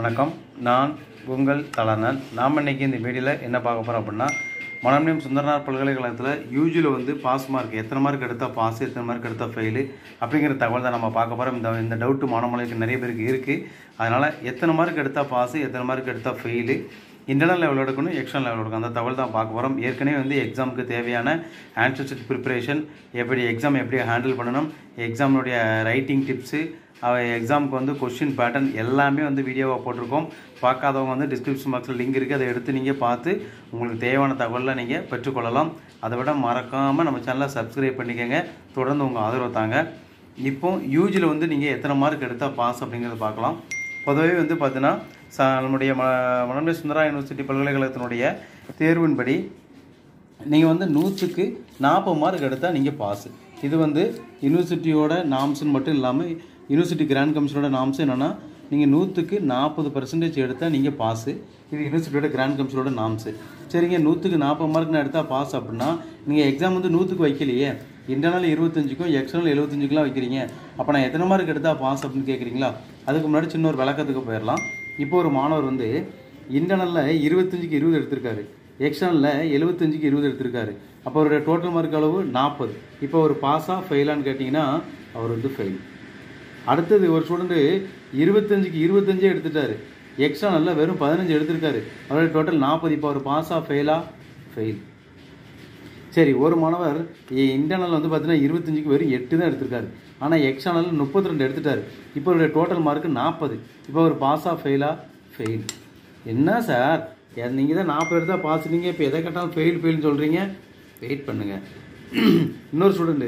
வணக்கம் நான் உங்கள் தலனன் நாம் இன்னைக்கு இந்த வீடியோவில் என்ன பார்க்க போகிறோம் அப்படின்னா மணமணியம் சுந்தரனார் பல்கலைக்கழகத்தில் யூஜியில் வந்து பாஸ் மார்க் எத்தனை மார்க் எடுத்தால் பாஸ் எத்தனை மார்க் எடுத்தால் ஃபெயிலு அப்படிங்கிற தகவல் தான் நம்ம பார்க்க போகிறோம் இந்த இந்த டவுட்டு மாணவர்களுக்கு நிறைய பேருக்கு இருக்குது அதனால் எத்தனை மார்க் எடுத்தால் பாஸு எத்தனை மார்க் எடுத்தால் ஃபெயிலு இன்டர்னல் லெவல் எடுக்கணும் எக்ஸ்டர்னல் லெவல் எடுக்கணும் அந்த தகவல் தான் பார்க்க போகிறோம் ஏற்கனவே வந்து எக்ஸாமுக்கு தேவையான ஆன்சர் ஷீட் ப்ரிப்பரேஷன் எப்படி எக்ஸாம் எப்படி ஹேண்டில் பண்ணணும் எக்ஸாமுடைய ரைட்டிங் டிப்ஸு எக்ஸாமுக்கு வந்து கொஷின் பேட்டர்ன் எல்லாமே வந்து வீடியோவாக போட்டிருக்கோம் பார்க்காதவங்க வந்து டிஸ்கிரிப்ஷன் பாக்ஸில் லிங்க் இருக்குது அதை எடுத்து நீங்கள் பார்த்து உங்களுக்கு தேவையான தகவலில் நீங்கள் பெற்றுக்கொள்ளலாம் அதை விட மறக்காமல் நம்ம சேனலை சப்ஸ்கிரைப் பண்ணிக்கோங்க தொடர்ந்து உங்கள் ஆதரவு தாங்க இப்போ யூஜியில் வந்து நீங்கள் எத்தனை மார்க் எடுத்தால் பாஸ் அப்படிங்கிறத பார்க்கலாம் பொதுவாகவே வந்து பார்த்தீங்கன்னா ச நம்முடைய ம மணமலை சுந்தரா யூனிவர்சிட்டி பல்கலைக்கழகத்தினுடைய தேர்வின்படி நீங்கள் வந்து நூற்றுக்கு நாற்பது மார்க் எடுத்தால் நீங்கள் பாஸு இது வந்து யூனிவர்சிட்டியோட நாம்ஸ்னு மட்டும் இல்லாமல் யூனிவர்சிட்டி கிராண்ட் கமிஷனோட நாம்ஸ் என்னென்னா நீங்கள் நூற்றுக்கு நாற்பது பர்சன்டேஜ் எடுத்தால் நீங்கள் பாஸு இது யூனிவர்சிட்டியோட கிராண்ட் கமிஷனோட நாம்ஸு சரிங்க நூற்றுக்கு நாற்பது மார்க்னு எடுத்தால் பாஸ் அப்படின்னா நீங்கள் எக்ஸாம் வந்து நூற்றுக்கு வைக்கலையே இன்டர்னல் இருபத்தஞ்சுக்கும் எக்ஸ்டர்னல் எழுபத்தஞ்சுக்குலாம் வைக்கிறீங்க அப்போ நான் எத்தனை மார்க் எடுத்தால் பாஸ் அப்படின்னு கேட்குறீங்களா அதுக்கு முன்னாடி சின்ன ஒரு விளக்கத்துக்கு போயிடலாம் இப்போ ஒரு மாணவர் வந்து இன்டர்னலில் இருபத்தஞ்சுக்கு இருபது எடுத்திருக்காரு எக்ஸ்டர்னலில் எழுபத்தஞ்சுக்கு இருபது எடுத்திருக்காரு அப்போ அவருடைய டோட்டல் மார்க் அளவு நாற்பது இப்போ ஒரு பாஸாக ஃபெயிலான்னு கேட்டிங்கன்னா அவர் வந்து ஃபெயில் அடுத்தது ஒரு ஸ்டூடெண்ட்டு இருபத்தஞ்சுக்கு இருபத்தஞ்சே எடுத்துட்டாரு எக்ஸ்டர்னலில் வெறும் பதினஞ்சு எடுத்திருக்காரு அவருடைய டோட்டல் நாற்பது இப்போ அவர் பாஸாக ஃபெயிலா ஃபெயில் சரி ஒரு மாணவர் இன்டர்னல் வந்து பார்த்தீங்கன்னா இருபத்தஞ்சுக்கு வெறும் எட்டு தான் எடுத்திருக்காரு ஆனால் எக்ஸ்டர்னல் முப்பத்தி ரெண்டு எடுத்துட்டாரு இப்போ அவருடைய டோட்டல் மார்க்கு நாற்பது இப்போ அவர் பாஸா ஃபெயிலா ஃபெயில் என்ன சார் நீங்கள் தான் நாற்பது எடுத்தால் பாஸ் நீங்கள் இப்போ எதை கேட்டாலும் ஃபெயில் ஃபெயில்னு சொல்கிறீங்க வெயிட் பண்ணுங்கள் இன்னொரு ஸ்டூடெண்ட்டு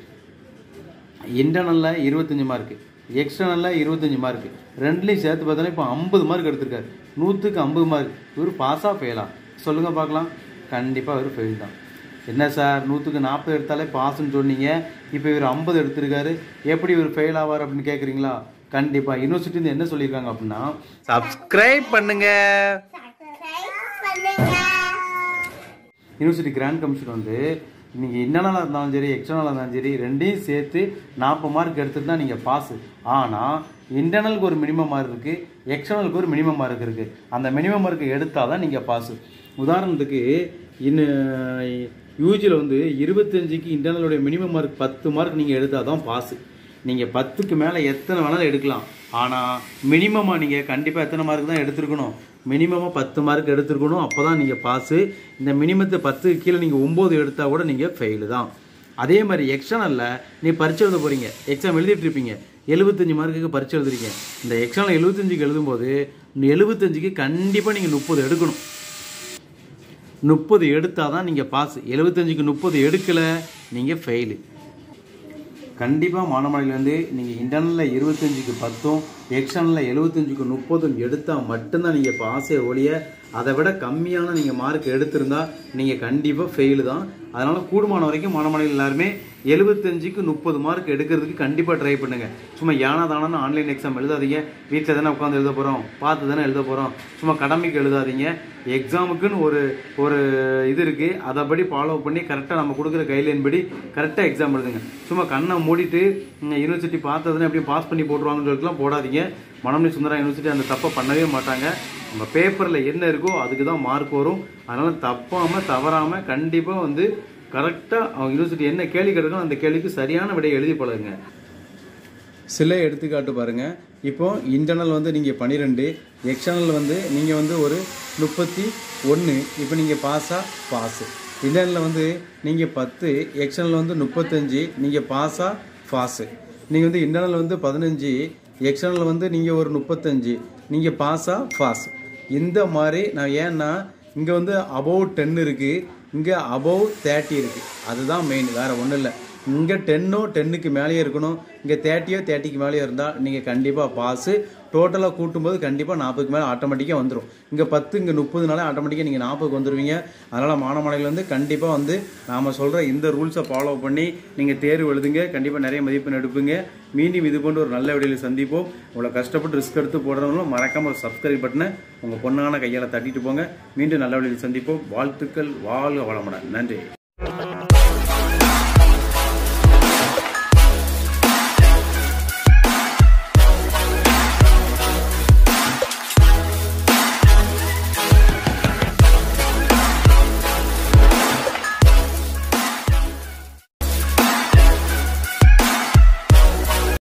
இன்டர்னலில் இருபத்தஞ்சி மார்க்கு எக்ஸ்டர்னலில் இருபத்தஞ்சி மார்க்கு ரெண்டுலேயும் சேர்த்து பார்த்தோன்னா இப்போ ஐம்பது மார்க் எடுத்திருக்காரு நூற்றுக்கு ஐம்பது மார்க் இவர் பாஸாக ஃபெயிலா சொல்லுங்கள் பார்க்கலாம் கண்டிப்பாக இவர் ஃபெயில் தான் என்ன சார் நூற்றுக்கு நாற்பது எடுத்தாலே பாஸ்ன்னு சொன்னீங்க இப்போ இவர் ஐம்பது எடுத்திருக்காரு எப்படி இவர் ஃபெயில் ஆவார் அப்படின்னு கேட்குறீங்களா கண்டிப்பாக யூனிவர்சிட்டிந்து என்ன சொல்லியிருக்காங்க அப்படின்னா சப்ஸ்கிரைப் பண்ணுங்க யூனிவர்சிட்டி கிராண்ட் கமிஷன் வந்து நீங்கள் இன்டர்னலாக இருந்தாலும் சரி எக்ஸ்டர்னலாக இருந்தாலும் சரி ரெண்டையும் சேர்த்து நாற்பது மார்க் எடுத்துட்டு தான் நீங்கள் பாஸு ஆனால் இன்டர்னலுக்கு ஒரு மினிமம் மார்க் இருக்குது எக்ஸ்டர்னலுக்கு ஒரு மினிமம் மார்க் இருக்குது அந்த மினிமம் மார்க் எடுத்தால் தான் நீங்கள் பாஸு உதாரணத்துக்கு இன்னும் யூஜியில் வந்து இருபத்தஞ்சுக்கு இன்டர்னலுடைய மினிமம் மார்க் பத்து மார்க் நீங்கள் எடுத்தால் தான் பாஸு நீங்கள் பத்துக்கு மேலே எத்தனை வேணாலும் எடுக்கலாம் ஆனால் மினிமமாக நீங்கள் கண்டிப்பாக எத்தனை மார்க் தான் எடுத்துருக்கணும் மினிமமாக பத்து மார்க் எடுத்துருக்கணும் அப்போ தான் நீங்கள் பாஸு இந்த மினிமத்தை பத்துக்கு கீழே நீங்கள் ஒம்பது எடுத்தால் கூட நீங்கள் ஃபெயிலு தான் அதே மாதிரி எக்ஸ்டர்னலில் நீ பரிச்சை எழுத போகிறீங்க எக்ஸாம் எழுதிட்டு இருப்பீங்க எழுபத்தஞ்சு மார்க்குக்கு பரிச்சை எழுதுறீங்க இந்த எக்ஸாமில் எழுபத்தஞ்சுக்கு எழுதும்போது எழுபத்தஞ்சுக்கு கண்டிப்பாக நீங்கள் முப்பது எடுக்கணும் முப்பது எடுத்தால் தான் நீங்கள் பாஸ் எழுபத்தஞ்சுக்கு முப்பது எடுக்கலை நீங்கள் ஃபெயிலு கண்டிப்பாக மாணவர்கள்லேருந்து நீங்கள் இன்டர்னலில் இருபத்தஞ்சுக்கு பத்தும் எக்ஸ்டர்னலில் எழுபத்தஞ்சுக்கு முப்பதும் எடுத்தால் மட்டும்தான் நீங்கள் பாஸே ஒழிய அதை விட கம்மியான நீங்கள் மார்க் எடுத்திருந்தா நீங்கள் கண்டிப்பாக ஃபெயிலு தான் அதனால் கூடுமான வரைக்கும் மாணவர்கள் எல்லாருமே எழுபத்தஞ்சுக்கு முப்பது மார்க் எடுக்கிறதுக்கு கண்டிப்பாக ட்ரை பண்ணுங்கள் சும்மா யானா தானே ஆன்லைன் எக்ஸாம் எழுதாதீங்க வீட்டில் தானே உட்காந்து எழுத போகிறோம் பார்த்து தானே எழுத போகிறோம் சும்மா கடமைக்கு எழுதாதீங்க எக்ஸாமுக்குன்னு ஒரு ஒரு இது இருக்குது அதைப்படி ஃபாலோ பண்ணி கரெக்டாக நம்ம கொடுக்குற கைட்லைன் படி கரெக்டாக எக்ஸாம் எழுதுங்க சும்மா கண்ணை மூடிட்டு யூனிவர்சிட்டி பார்த்ததுன்னு எப்படியும் பாஸ் பண்ணி போட்டுருவாங்கன்னு சொல்லிட்டுலாம் போடாதீங்க மணமணி சுந்தரா யூனிவர்சிட்டி அந்த தப்பை பண்ணவே மாட்டாங்க உங்கள் பேப்பரில் என்ன இருக்கோ அதுக்கு தான் மார்க் வரும் அதனால் தப்பாமல் தவறாமல் கண்டிப்பாக வந்து கரெக்டாக அவங்க யூனிவர்சிட்டி என்ன கேள்வி கேட்கணும் அந்த கேள்விக்கு சரியான விடையை எழுதி பழகுங்க சில எடுத்துக்காட்டு பாருங்கள் இப்போ இன்டர்னல் வந்து நீங்கள் பன்னிரெண்டு எக்ஸ்டர்னல் வந்து நீங்கள் வந்து ஒரு முப்பத்தி ஒன்று இப்போ நீங்கள் பாஸா பாஸு இன்டர்னலில் வந்து நீங்கள் பத்து எக்ஸ்டர்னல் வந்து முப்பத்தஞ்சு நீங்கள் பாஸா பாஸு நீங்கள் வந்து இன்டர்னல் வந்து பதினஞ்சு எக்ஸ்டர்னல் வந்து நீங்கள் ஒரு முப்பத்தஞ்சு நீங்கள் பாஸா பாஸ் இந்த மாதிரி நான் ஏன்னா இங்கே வந்து அபவ் டென் இருக்குது இங்கே அபவ் தேர்ட்டி இருக்குது அதுதான் மெயின் வேறு ஒன்றும் இல்லை இங்கே டென்னோ டென்னுக்கு மேலேயே இருக்கணும் இங்கே தேர்ட்டியோ தேர்ட்டிக்கு மேலேயே இருந்தால் நீங்கள் கண்டிப்பாக பாஸு டோட்டலாக கூட்டும்போது கண்டிப்பாக நாற்பதுக்கு மேலே ஆட்டோமேட்டிக்காக வந்துடும் இங்கே பத்து இங்கே முப்பதுனால ஆட்டோமேட்டிக்காக நீங்கள் நாற்பதுக்கு வந்துடுவீங்க அதனால் மாணவர்கள் வந்து கண்டிப்பாக வந்து நாம் சொல்கிற இந்த ரூல்ஸை ஃபாலோ பண்ணி நீங்கள் தேர்வு எழுதுங்க கண்டிப்பாக நிறைய மதிப்பெண் எடுப்பீங்க மீண்டும் இது போன்ற ஒரு நல்ல விடையில் சந்திப்போம் உங்களை கஷ்டப்பட்டு ரிஸ்க் எடுத்து போடுறவங்களும் மறக்காமல் ஒரு சப்ஸ்கிரைப் பட்டனை உங்கள் பொண்ணான கையால் தட்டிட்டு போங்க மீண்டும் நல்ல விடையில் சந்திப்போம் வாழ்த்துக்கள் வாழ்க வளமுடன் நன்றி